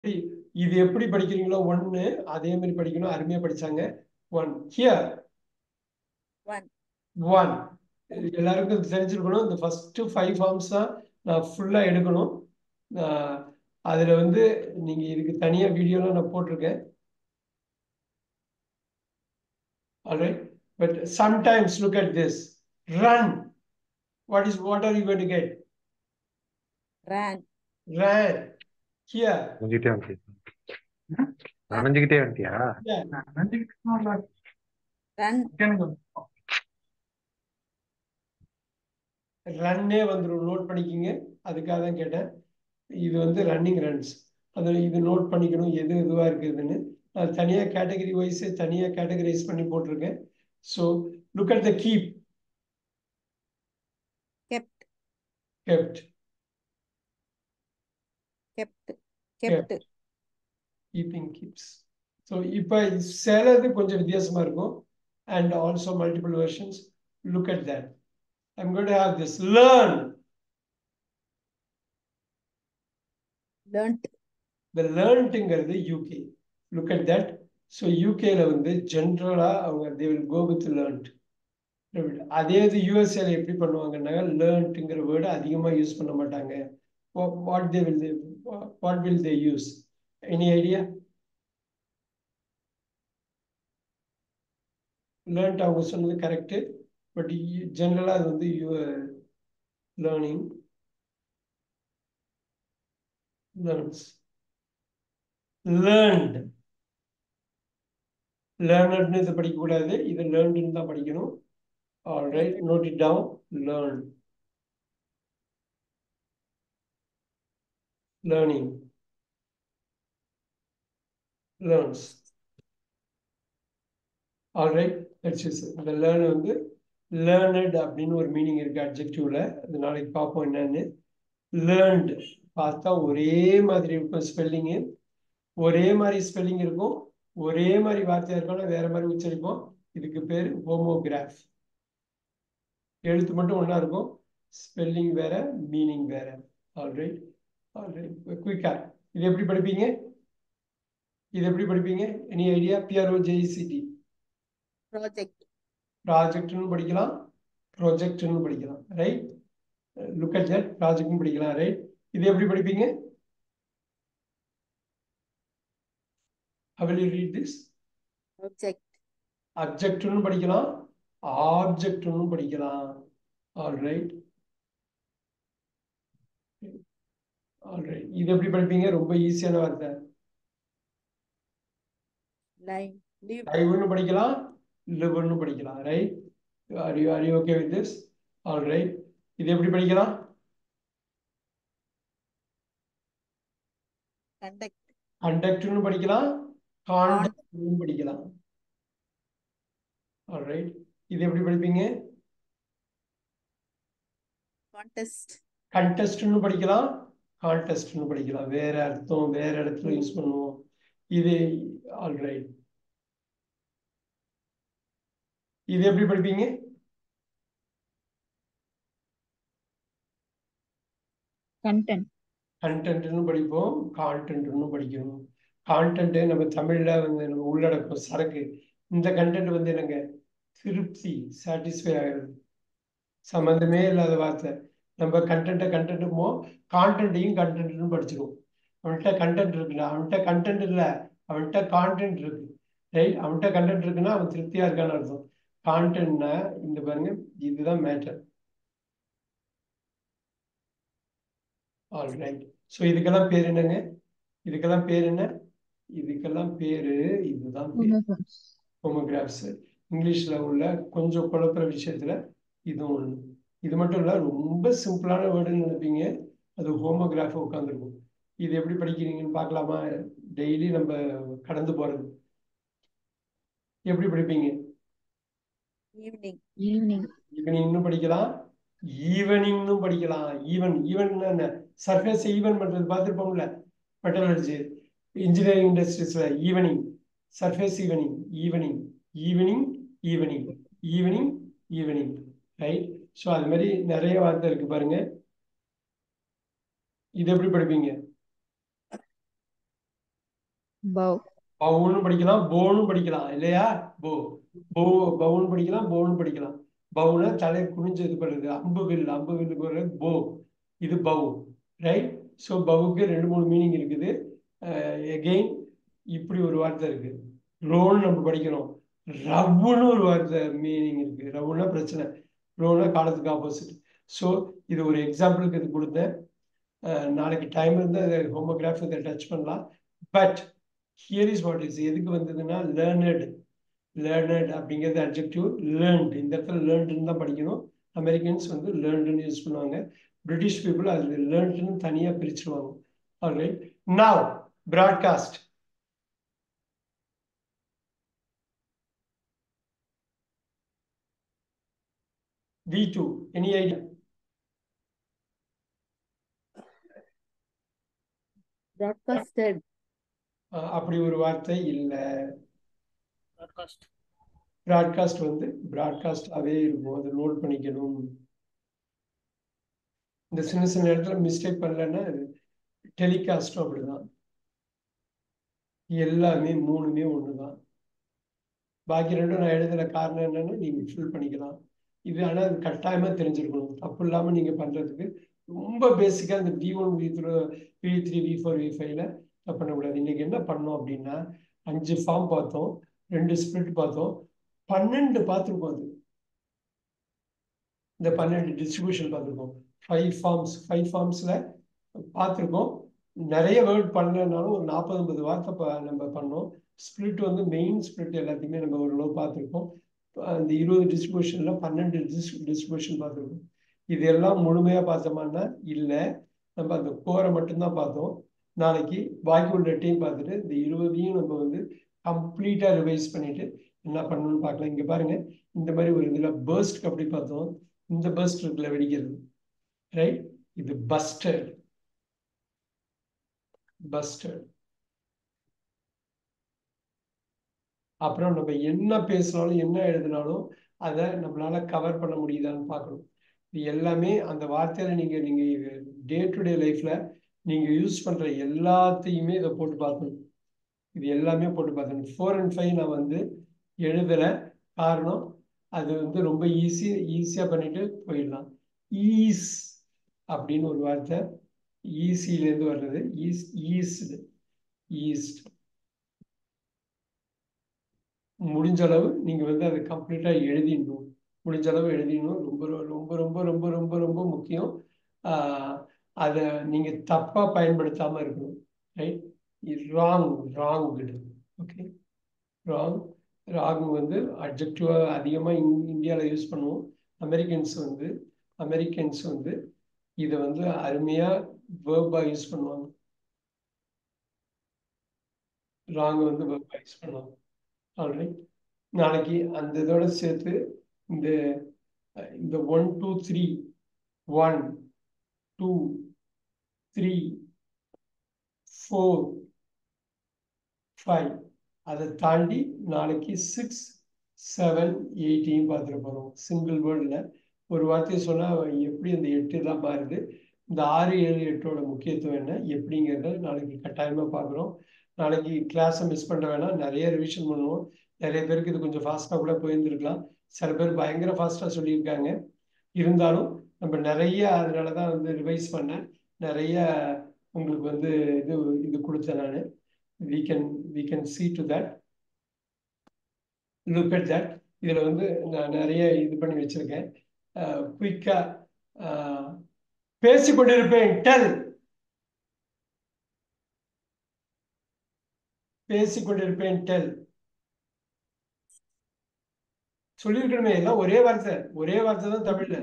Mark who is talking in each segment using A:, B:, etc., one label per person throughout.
A: இது எப்படி படிக்கிறீங்களோ ஒன்னு அதே மாதிரி படிக்கணும் அருமையா படிச்சாங்க ஒன் ஹியர்
B: One.
A: ஒன் எல்லாருக்கும் இது தெரிஞ்சிருக்கணும் இந்த ஃபர்ஸ்ட் ஃபைவ் ஃபார்ம்ஸ் தான் நான் ஃபுல்லா எடுக்கணும் ஆஹ் அதுல வந்து நீங்க இதுக்கு தனியா வீடியோலாம் நான் போட்டிருக்கேன் alright but sometimes look at this run what is what are you going to get
B: Ran.
A: ran here
C: நனைஞ்சுக்கிட்டே வந்துட்டியா நனைஞ்சுக்கிட்டே வந்துட்டியா
A: yeah
B: Run.
A: ரன்னே வந்துடும் நோட் பண்ணிக்கிங்க அதுக்காக தான் கேட்டேன் இது வந்து ரன்னிங் ரன்ஸ் அதில் இது நோட் பண்ணிக்கணும் எது எதுவாக இருக்குதுன்னு நான் தனியாக கேட்டகரி வைஸ் தனியாக கேட்டகரைஸ் பண்ணி போட்டிருக்கேன் so look at the keep
B: Kept.
A: Kept
B: Kept. Kept.
A: Keeping keeps so இப்போ சிலது கொஞ்சம் வித்தியாசமாக இருக்கும் and also multiple versions look at that I'm got have this learn
B: Learnt.
A: இந்த லேர்ன்ட்டுங்கிறது UK look at that so யூகேல வந்து ஜென்ரலாக அவங்க they will go with learnt அதே இது யூஎஸ்ஏல எப்படி பண்ணுவாங்கன்னா லேர்ன்ட்டுங்கிற வேர்டு அதிகமாக யூஸ் பண்ண மாட்டாங்க what they will what will they use any idea learnt அவங்க சொன்னது கரெக்டு பட் ஜென்ரலாக அது வந்து யூ லேர்னிங் லேர்ன்ஸ் லேர்ன்ட் லேர்னட்னு இதை படிக்கக்கூடாது இது லேர்ன்டுன்னு தான் படிக்கணும் alright note it down learn learning learns alright that's is இந்த லேர்ன் வந்து லேர்னட் அப்படின்னு ஒரு மீனிங் இருக்கு அப்ஜெக்டிவ்ல அது நாளைக்கு பார்ப்போம் என்னன்னு லேர்ன்டு பார்த்தா ஒரே மாதிரி இருக்கும் ஸ்பெல்லிங்கு ஒரே மாதிரி ஸ்பெல்லிங் இருக்கும் ஒரே மாதிரி வார்த்தையா இருக்கும் வேற மாதிரி உச்சரிப்போம் இதுக்கு பேர் ஹோமோகிராஃப் எழுத்து மட்டும் ஒன்றா இருக்கும் ஸ்பெல்லிங் வேற மீனிங் வேற ஆல்ரைட் ஆல்ரைட் குயிக்கா இது எப்படி படிப்பீங்க இது எப்படி படிப்பீங்க any idea P R O J C T
B: Project.
A: ப்ராஜெக்ட்னு படிக்கலாம் ப்ரொஜெக்ட்னு படிக்கலாம் ரைட் லுக் அட் தட் ப்ராஜெக்ட்னு படிக்கலாம் ரைட் இது எப்படி படிப்பீங்க how will you read this
B: Object.
A: அப்ஜெக்ட்னு படிக்கலாம் ஆப்ஜெக்ட்னு படிக்கலாம் ஆல்ரைட் ஆல்ரைட் இது எப்படி படிப்பீங்க ரொம்ப ஈஸியான வார்த்தை
B: Live. Live.
A: லைவ்னு படிக்கலாம் லிவ்னு படிக்கலாம் right are you are you okay with this alright இது எப்படி படிக்கலாம்
B: Conduct.
A: கண்டக்ட்னு படிக்கலாம் காண்டக்ட்னு படிக்கலாம் ஆல்ரைட் இது எப்படி படிப்பீங்க
B: Contest.
A: கண்டெஸ்ட்னு படிக்கலாம் கான்டெஸ்ட்னு படிக்கலாம் வேற அர்த்தம் வேற இடத்துல யூஸ் பண்ணுவோம் இது ஆல்ரைட் இது எப்படி படிப்பீங்க
D: content
A: கண்டென்ட்னு படிப்போம் கான்டென்ட்னு படிக்கணும் கான்டென்ட் நம்ம தமிழ்ல வந்து நம்ம உள்ளடக்கம் சரக்கு இந்த கண்டென்ட் வந்து என்னங்க திருப்தி சாட்டிஸ்ஃபை ஆகிறது சம்மந்தமே இல்லாத வார்த்தை நம்ம கண்டென்ட்டை கண்டென்ட்டுமோ கான்டென்ட்டையும் கண்டென்ட்னு படிச்சிருவோம் அவன்கிட்ட கண்டென்ட் இருக்குல்ல அவன்கிட்ட கண்டென்ட் இல்லை அவன்கிட்ட கான்டென்ட் இருக்கு ரைட் அவன்கிட்ட கண்டென்ட் இருக்குன்னா அவன் திருப்தியா இருக்கான்னு அர்த்தம் கான்டென்ட்னா இந்த பாருங்க இதுதான் மேட்டர் ஆல் ரைட் ஸோ இதுக்கெல்லாம் பேர் என்னங்க இதுக்கெல்லாம் பேர் என்ன இதுக்கெல்லாம் பேரு இதுதான் பேர்
D: homophones
A: ஹோமோகிராஃப்ஸ் இங்கிலீஷ்ல உள்ள கொஞ்சம் குழப்புற விஷயத்துல இதுவும் ஒண்ணு இது மட்டும் இல்ல ரொம்ப சிம்பிளான வேர்டுன்னு நினைப்பீங்க அது ஹோமோகிராஃப் உட்காந்துருக்கும் இது எப்படி படிக்கிறீங்கன்னு பார்க்கலாமா டெய்லி நம்ம கடந்து போறது எப்படி படிப்பீங்க
B: Evening.
D: evening
A: ஈவினிங்னு படிக்கலாம் ஈவனிங்னு படிக்கலாம் ஈவன் ஈவன் என்ன சர்ஃபேஸ் ஈவன் பண்றது பார்த்துருப்போம்ல மெட்டலர்ஜி இன்ஜினியரிங் இண்டஸ்ட்ரீஸ்ல evening surface evening evening evening evening evening evening right so அது மாதிரி நிறைய வார்த்தை இருக்கு பாருங்க இது எப்படி படிப்பீங்க
D: bow,
A: பவுன்னு படிக்கலாம் போன்னு படிக்கலாம் இல்லையா போ போ பவுன்னு படிக்கலாம் போன்னு படிக்கலாம் பவுனா தலை குனிஞ்சு இது பண்ணுறது அம்பு வில் அம்பு வில்லுக்கு வர்றது போ இது பவு ரைட் ஸோ பவுக்கு ரெண்டு மூணு மீனிங் இருக்குது எகெயின் இப்படி ஒரு வார்த்தை இருக்கு ரோன்னு நம்ம படிக்கிறோம் ரவ்வுன்னு ஒரு வார்த்தை மீனிங் இருக்கு ரவ்வுனா பிரச்சனை ரோனா காலத்துக்கு ஆப்போசிட் ஸோ இது ஒரு எக்ஸாம்பிளுக்கு இது கொடுத்தேன் அஹ் நாளைக்கு டைம் இருந்தால் ஹோமோகிராஃப் இதை டச் பண்ணலாம் but here is what is எதுக்கு வந்ததுன்னா லேர்னட் லேர்னட் அப்படிங்கிறது அப்ஜெக்டிவ் லேர்ன்ட் இந்த இடத்துல லேர்ன்ட்னு தான் படிக்கணும் அமெரிக்கன்ஸ் வந்து லேர்ன்ட்னு யூஸ் பண்ணுவாங்க பிரிட்டிஷ் பீப்புள் அது லேர்ன்ட்னு தனியாக பிரிச்சிருவாங்க alright now broadcast we do any idea
B: broadcasted,
A: அப்படி ஒரு வார்த்தை இல்லை
E: broadcast,
A: ப்ராட்காஸ்ட் வந்து ப்ராட்காஸ்டாகவே இருக்கும் அதை நோட் பண்ணிக்கணும் இந்த சின்ன சின்ன இடத்துல மிஸ்டேக் பண்ணலன்னா டெலிகாஸ்டும் அப்படிதான் எல்லாமே மூணுமே ஒன்று தான் பாக்கி ரெண்டும் நான் எழுதுன காரணம் என்னன்னா நீங்கள் ஃபில் பண்ணிக்கலாம் இது ஆனால் அது கட்டாயமாக தெரிஞ்சிருக்கணும் தப்பு இல்லாமல் நீங்கள் பண்ணுறதுக்கு ரொம்ப பேசிக்காக இந்த V one V three V three V four V ஃபைவ்ல பண்ணக்கூடாது இன்னைக்கு என்ன பண்ணோம் அப்படின்னா அஞ்சு ஃபார்ம் பார்த்தோம் ரெண்டு ஸ்பிரிட் பார்த்தோம் பன்னெண்டு பார்த்துருக்கோம் அது இந்த பன்னெண்டு டிஸ்ட்ரிபியூஷன் பார்த்துருக்கோம் ஃபைவ் ஃபார்ம்ஸ் ஃபைவ் ஃபார்ம்ஸில் பார்த்துருக்கோம் நிறைய வேர்ட் பண்ணலனாலும் ஒரு நாற்பது ஐம்பது வார்த்தை ப நம்ம பண்ணோம் ஸ்பிரிட் வந்து மெயின் ஸ்பிரிட் எல்லாத்தையுமே நம்ம ஓரளவு பார்த்துருக்கோம் அந்த இருபது டிஸ்ட்ரிபியூஷனில் பன்னெண்டு டிஸ் டிஸ்ட்ரிபியூஷன் பார்த்துருக்கோம் இது எல்லாம் முழுமையாக பார்த்தோமான்னா இல்லை நம்ம அந்த கோரை மட்டும்தான் பார்த்தோம் நாளைக்கு பாக்கி உள்ள டீம் பார்த்துட்டு இந்த இருபதையும் நம்ம வந்து கம்ப்ளீட்டாக ரிவைஸ் பண்ணிட்டு என்ன பண்ணணும்னு பார்க்கலாம் இங்கே பாருங்க இந்த மாதிரி ஒரு இதில் பேர்ஸ்ட்க்கு அப்படி பார்த்தோம் இந்த பர்ஸ்ட் இருக்குல்ல வெடிக்கிறது ரைட் இது பஸ்டர் பஸ்டர் அப்புறம் நம்ம என்ன பேசினாலும் என்ன எழுதினாலும் அதை நம்மளால கவர் பண்ண முடியுதான்னு பார்க்கணும் இது எல்லாமே அந்த வார்த்தையில நீங்க நீங்க டே டு டே லைஃப்ல நீங்க யூஸ் பண்ற எல்லாத்தையுமே இதை போட்டு பார்க்கணும் இது எல்லாமே போட்டு பார்த்தேன் ஃபோர் அண்ட் ஃபைவ் நான் வந்து எழுதலை காரணம் அது வந்து ரொம்ப ஈஸி ஈஸியாக பண்ணிட்டு போயிடலாம் ஈஸ் அப்படின்னு ஒரு வார்த்தை ஈஸிலேருந்து வர்றது ஈஸ் ஈஸ்டு ஈஸ்ட் முடிஞ்ச அளவு நீங்கள் வந்து அதை கம்ப்ளீட்டாக எழுதிடணும் முடிஞ்ச அளவு எழுதிடணும் ரொம்ப ரொம்ப ரொம்ப ரொம்ப ரொம்ப ரொம்ப முக்கியம் அதை நீங்கள் தப்பாக பயன்படுத்தாமல் இருக்கணும் right wrong wrong okay wrong wrong வந்து அப்ஜெக்டிவாக அதிகமாக இந் இந்தியாவில் யூஸ் பண்ணுவோம் அமெரிக்கன்ஸ் வந்து அமெரிக்கன்ஸ் வந்து இதை வந்து அருமையாக வேர்பாக யூஸ் பண்ணுவாங்க ராங் வந்து வேர்பாக யூஸ் பண்ணுவாங்க ஆல்ரைட் நாளைக்கு அந்த இதோட சேர்த்து இந்த இந்த one two three one two three four five அதை தாண்டி நாளைக்கு சிக்ஸ் செவன் எயிட்டையும் பார்த்துட்டு போகிறோம் சிங்கிள் வேர்டில் ஒரு வார்த்தையை சொன்னால் எப்படி அந்த எட்டு தான் மாறுது இந்த ஆறு ஏழு எட்டோட முக்கியத்துவம் என்ன எப்படிங்கிறத நாளைக்கு கட்டாயமாக பார்க்குறோம் நாளைக்கு கிளாஸை மிஸ் பண்ண வேணாம் நிறைய ரிவிஷன் பண்ணுவோம் நிறைய பேருக்கு இது கொஞ்சம் ஃபாஸ்ட்டாக கூட போயிருந்துருக்கலாம் சில பேர் பயங்கர ஃபாஸ்ட்டாக சொல்லியிருக்காங்க இருந்தாலும் நம்ம நிறைய அதனால தான் வந்து ரிவைஸ் பண்ணேன் நிறைய உங்களுக்கு வந்து இது இது கொடுத்தேன் நான் we can we can see to that look at that இதில் வந்து நான் நிறைய இது பண்ணி வச்சிருக்கேன் குயிக்காக பேசி கொண்டிருப்பேன் டெல் பேசி கொண்டிருப்பேன் டெல் சொல்லியிருக்கணுமே எல்லாம் ஒரே வார்த்தை ஒரே வார்த்தை தான் தமிழ்ல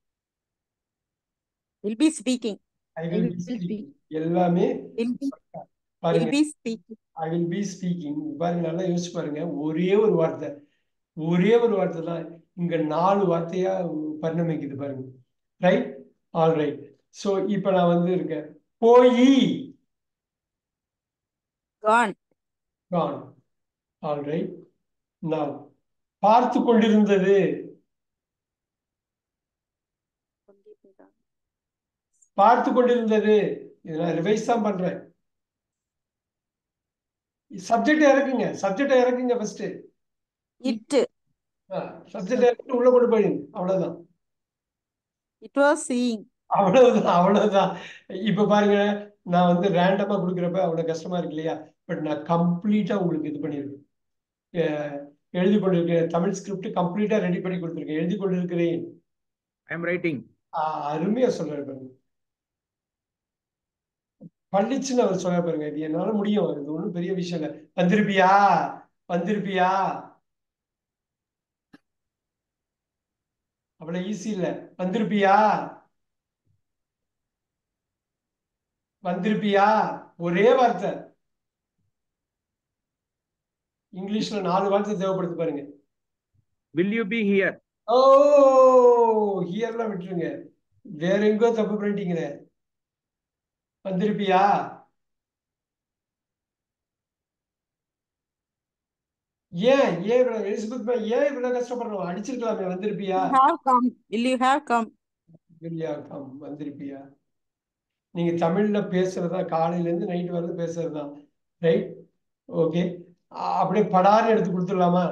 B: will be speaking,
A: I will be speaking எல்லாமே
B: will be, will
A: பாருங்க
B: be speaking.
A: I will be speaking பாருங்க நல்லா யோசிச்சு பாருங்க ஒரே ஒரு வார்த்தை ஒரே ஒரு வார்த்தை தான் இங்க நாலு வார்த்தையா பரிணமிக்குது பாருங்க ரைட் ஆல் ரைட் ஸோ இப்போ நான் வந்து இருக்கேன் போய்
B: Gone,
A: கான் ஆல் ரைட் நான் பார்த்து கொண்டிருந்தது பார்த்து கொண்டிருந்தது இதை நான் ரிவைஸ் தான் பண்றேன் சப்ஜெக்ட் இறக்குங்க சப்ஜெக்ட் இறக்குங்க ஃபர்ஸ்ட்
B: It.
A: சப்ஜெக்ட் இறக்கிட்டு உள்ள கொண்டு போயிடுங்க அவ்வளவுதான்
B: It was seeing.
A: அவ்வளவுதான் அவ்வளவுதான் இப்ப பாருங்க நான் வந்து ரேண்டமா கொடுக்குறப்ப அவ்வளவு கஷ்டமா இருக்கு இல்லையா பட் நான் கம்ப்ளீட்டா உங்களுக்கு இது பண்ணியிருக்கேன் அஹ் எழுதி கொண்டிருக்கிறேன் தமிழ் ஸ்கிரிப்ட் கம்ப்ளீட்டா ரெடி பண்ணி கொடுத்துருக்கேன் எழுதி கொண்டிருக்கிறேன்
C: I am writing.
A: ஆஹ் அருமையா சொல்றாரு பாருங்க பள்ளிச்சுன்னு அவர் சொல்ல பாருங்க இது என்னால முடியும் இது ஒண்ணும் பெரிய விஷயம் இல்ல வந்திருப்பியா வந்திருப்பியா அவ்வளவு ஈஸி இல்ல வந்திருப்பியா வந்திருப்பியா ஒரே வார்த்தை இங்கிலீஷ்ல நாலு வார்த்தை தேவைப்படுது பாருங்க
C: Will you be here?
A: ஓ ஹியர்லாம் விட்டுருங்க வேற எங்கோ தப்பு பண்ணிட்டீங்களே வந்திருப்பியா ஏன் ஏன் இவ்வளவு எலிசபெத் மா, ஏன் இவ்வளவு கஷ்டப்படுறோம் அடிச்சிருக்கலாமே வந்திருப்பியா
B: You have come. Will you have come?
A: இல்லையா கம் வந்திருப்பியா நீங்க தமிழ்ல பேசுறதா காலையில இருந்து நைட் வரைக்கும் பேசுறதா ரைட் ஓகே அப்படியே படார்னு எடுத்து கொடுத்துடலாமா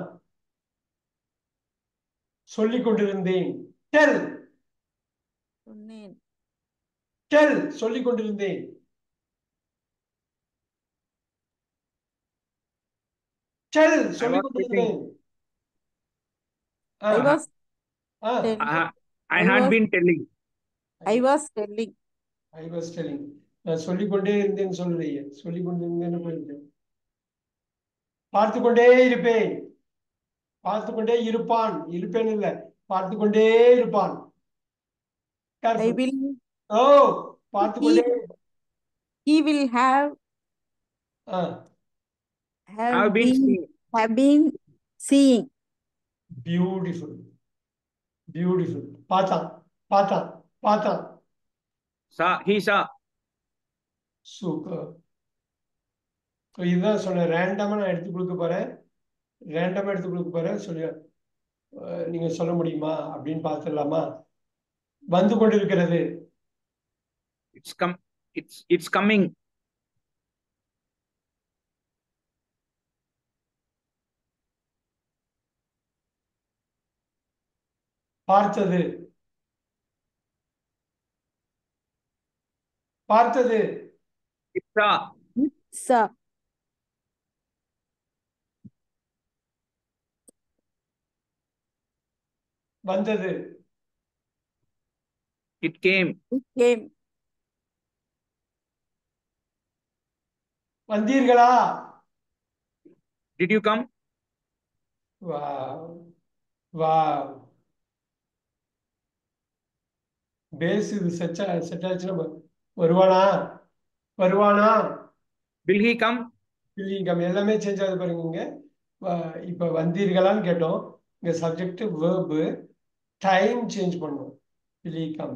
A: சொல்லிக் கொண்டிருந்தேன் டெல்
B: சொன்னேன்.
A: டெல் சொல்லிக் கொண்டிருந்தேன் டெல் சொல்லிக் கொண்டிருந்தேன் ஆ,
B: I was
A: ah,
B: telling.
C: I, I
B: I
C: had
B: was-
C: been telling.
B: I was telling.
A: I was telling. நான் சொல்லிக்கொண்டே இருந்தேன்னு சொல்லலையே சொல்லிக் கொண்டிருந்தேன்னு போயிருக்கேன் பார்த்து கொண்டே இருப்பேன் பார்த்து கொண்டே இருப்பான் இருப்பேன் இல்ல பார்த்து கொண்டே இருப்பான்
B: I
A: Careful.
B: will.
A: ஓ பார்த்து கொண்டே
B: He will have
A: ah
B: have
C: Have been
B: been
C: seeing.
B: have been seeing.
A: Beautiful beautiful பார்த்தான் பார்த்தான் பார்த்தான்
C: Saw, he saw.
A: Super so இதுதான் சொன்னேன் ரேண்டமா நான் எடுத்து கொடுக்க போறேன் ரேண்டமா எடுத்து கொடுக்க போறேன் சொல்லி அஹ், நீங்க சொல்ல முடியுமா அப்படின்னு பார்த்துடலாமா வந்து கொண்டிருக்கிறது
C: It's come. It's it's coming.
A: பார்த்தது பார்த்தது
C: It saw.
B: Saw.
A: வந்தது
C: It came.
B: It came.
A: வந்தீர்களா
C: Did you come?
A: வா வா பேஸ் இது செட் செட் ஆச்சுன்னா வ- வருவானா வருவானா
C: Will he come?
A: இல்லைங்க எல்லாமே சேஞ்ச் ஆகுது பாருங்க இங்க வ- இப்ப வந்தீர்களான்னு கேட்டோம் இங்க சப்ஜெக்ட் வேர்பு டைம் சேஞ்ச் பண்ணோம் will he come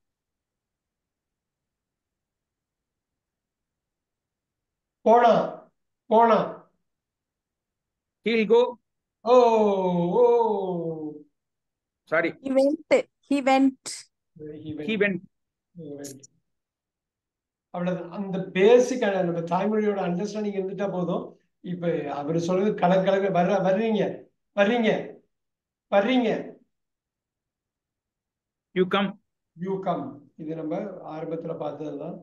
A: போனா போனா
C: He'll go.
A: O O
C: Sorry.
B: He went. He went.
A: he went.
C: He went.
A: He went. அவ்வளவுதான் அந்த பேசிக் நம்ம தாய்மொழியோட அண்டர்ஸ்டாண்டிங் இருந்துட்டா போதும் இப்ப அவர் சொல்றது கலக்கு கலக்கு வர்ற வர்றீங்க வர்றீங்க வர்றீங்க
C: You come.
A: யூ கம் இது நம்ம ஆரம்பத்துல பார்த்ததுதான்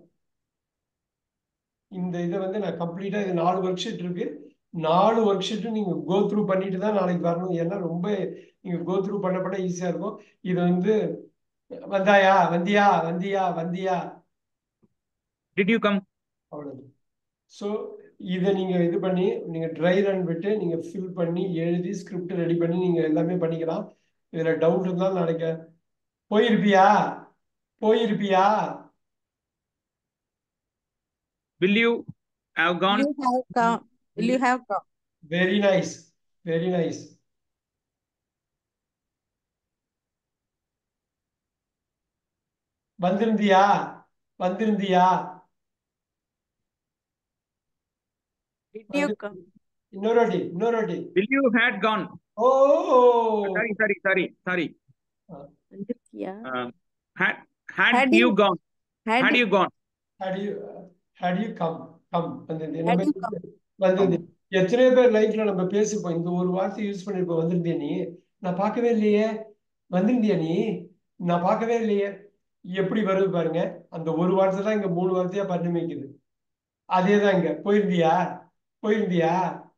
A: இந்த இதை வந்து நான் கம்ப்ளீட்டா இது நாலு ஒர்க் ஷீட் இருக்கு நாலு ஒர்க் ஷீட்டும் நீங்க கோ த்ரூ பண்ணிட்டு தான் நாளைக்கு வரணும் ஏன்னா ரொம்ப நீங்க கோ த்ரூ பண்ண பண்ண ஈஸியா இருக்கும் இது வந்து வந்தாயா வந்தியா வந்தியா வந்தியா
C: Did you come?
A: அவ்வளவு ஸோ இதை நீங்க இது பண்ணி நீங்க ட்ரை ரன் விட்டு நீங்க ஃபில் பண்ணி எழுதி ஸ்கிரிப்ட் ரெடி பண்ணி நீங்க எல்லாமே பண்ணிக்கலாம் இதுல டவுட் இருந்தாலும் நாளைக்கு போயிருப்பியா போயிருப்பியா
C: Will you have
B: Will
C: gone?
B: you have come? Will you have come?
A: Very nice very nice வந்திருந்தியா வந்திருந்தியா
B: Did you come?
A: இன்னொரு வாட்டி இன்னொரு வாட்டி
C: Will you had gone?
A: O
C: Sorry, sorry, sorry, sorry.
B: Yeah.
C: Uh, had had,
B: Had
C: you
B: you-
C: gone?
B: Had
C: Had
B: you
C: you gone?
A: had you had you come come வந்திருந்தியா
B: Had
A: நம்ம
B: you come?
A: வந்தது எத்தனையோ பேர் லைஃப்ல நம்ம பேசிப்போம் இந்த ஒரு வார்த்தை யூஸ் பண்ணிருப்போம் வந்திருந்தியா நீ நான் பார்க்கவே இல்லையே வந்திருந்தியா நீ நான் பார்க்கவே இல்லையே எப்படி வருது பாருங்க அந்த ஒரு வார்த்தை தான் இங்க மூணு வார்த்தையா பரிணமிக்குது அதே தான் இங்க போயிருந்தியா போயிருந்தியா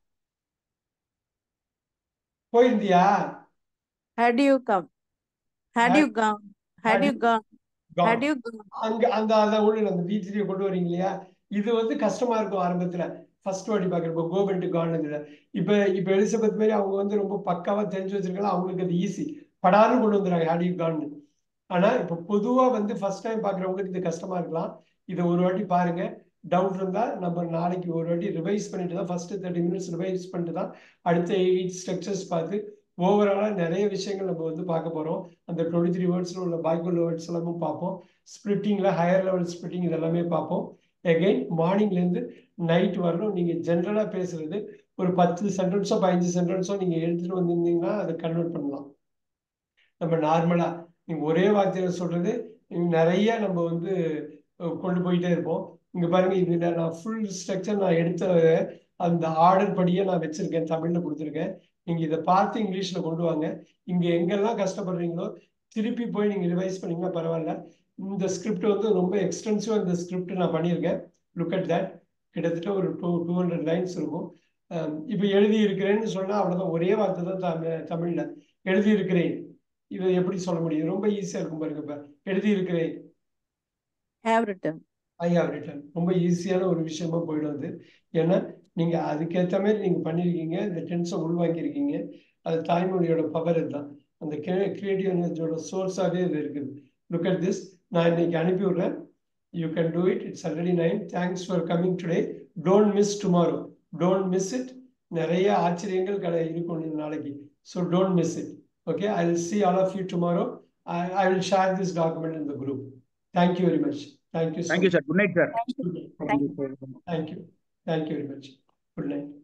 A: போயிருந்தியா
B: Had you come? Had
A: Had-
B: you gone? Had
A: had
B: you gone? Had
A: gone.
B: you gone?
A: அங்க அந்த அந்த ஒண்ணு அந்த பி த்ரீ கொண்டு வரீங்க இல்லையா இது வந்து கஷ்டமா இருக்கும் ஆரம்பத்துல ஃபர்ஸ்ட் வாட்டி பாக்குறப்ப கோவென்ட் கான்ல இப்ப இப்ப எலிசபெத் மாதிரி அவங்க வந்து ரொம்ப பக்காவா தெரிஞ்சு வச்சிருக்காங்க அவங்களுக்கு அது ஈஸி படாருன்னு கொண்டு வந்துறாங்க ஹேட் யூ கான் ஆனா இப்ப பொதுவா வந்து ஃபர்ஸ்ட் டைம் பாக்குறவங்களுக்கு இது கஷ்டமா இருக்கலாம் இதை ஒரு வாட்டி பாருங்க டவுட் இருந்தா நம்ம நாளைக்கு ஒரு வாட்டி ரிவைஸ் பண்ணிட்டு தான் ஃபர்ஸ்ட் தேர்ட்டி மினிட்ஸ் ரிவைஸ் பண்ணிட்டு தான் அடுத்த எயிட் ஸ்ட்ரக்சர்ஸ் பார்த்து ஓவராலா நிறைய விஷயங்கள் நம்ம வந்து பார்க்க போறோம் அந்த டுவெண்ட்டி த்ரீ வேர்ட்ஸ்ல உள்ள பைபிள் வேர்ட்ஸ் எல்லாமும் பார்ப்போம் ஸ்பிரிட்டிங்ல ஹையர் லெவல் ஸ்பிரிட்டிங் இதெல்லாமே பார்ப்போம் எகைன் மார்னிங்ல இருந்து நைட் வரணும் நீங்க ஜென்ரலா பேசுறது ஒரு பத்து சென்டென்ஸோ பதினஞ்சு சென்டென்ஸோ நீங்க எடுத்துட்டு வந்திருந்தீங்கன்னா அதை கன்வெர்ட் பண்ணலாம் நம்ம நார்மலா நீங்க ஒரே வார்த்தையில சொல்றது நீங்க நிறைய நம்ம வந்து அஹ், கொண்டு போயிட்டே இருப்போம் இங்க பாருங்க இதுல நான் ஃபுல் ஸ்ட்ரக்சர் நான் எடுத்த அந்த ஆர்டர் படியே நான் வச்சிருக்கேன் தமிழ்ல கொடுத்துருக்கேன் நீங்க இதை பார்த்து இங்கிலீஷ்ல கொண்டு வாங்க இங்க எங்கெல்லாம் கஷ்டப்படுறீங்களோ திருப்பி போய் நீங்க ரிவைஸ் பண்ணீங்கன்னா பரவாயில்ல இந்த ஸ்கிரிப்ட் வந்து ரொம்ப எக்ஸ்டென்சிவா இந்த ஸ்கிரிப்ட் நான் பண்ணியிருக்கேன் லுக் அட் தட் கிட்டத்தட்ட ஒரு டூ டூ ஹண்ட்ரட் லைன்ஸ் இருக்கும் அஹ் இப்ப எழுதி இருக்கிறேன்னு சொன்னா அவ்வளவுதான் ஒரே வார்த்தை தான் தமிழ் தமிழ்ல எழுதி இருக்கிறேன் இதை எப்படி சொல்ல முடியும் ரொம்ப ஈஸியா இருக்கும் பாருங்க இப்ப எழுதி இருக்கிறேன்
B: Have written.
A: I have written ரொம்ப ஈஸியான ஒரு விஷயமா போயிடும் அது ஏன்னா நீங்க அதுக்கேற்ற மாதிரி நீங்க பண்ணிருக்கீங்க இந்த டென்ஸை உள்வாங்கியிருக்கீங்க அது தாய்மொழியோட பவர் இதுதான் அந்த கிரியேட்டிவ் எனர்ஜியோட சோர்ஸாகவே இது இருக்குது லுக் அட் திஸ் நான் இன்னைக்கு அனுப்பி விடுறேன் you can do it it's already nine thanks for coming today don't miss tomorrow don't miss it நிறைய ஆச்சரியங்கள் கடை இருக்கும் இந்த நாளைக்கு so don't miss it okay I will see all of you tomorrow I will share this document in the group thank you very much thank you
C: Thank you, sir. Good night, sir.
B: Thank you.
A: Thank you. Thank you very much. Good night.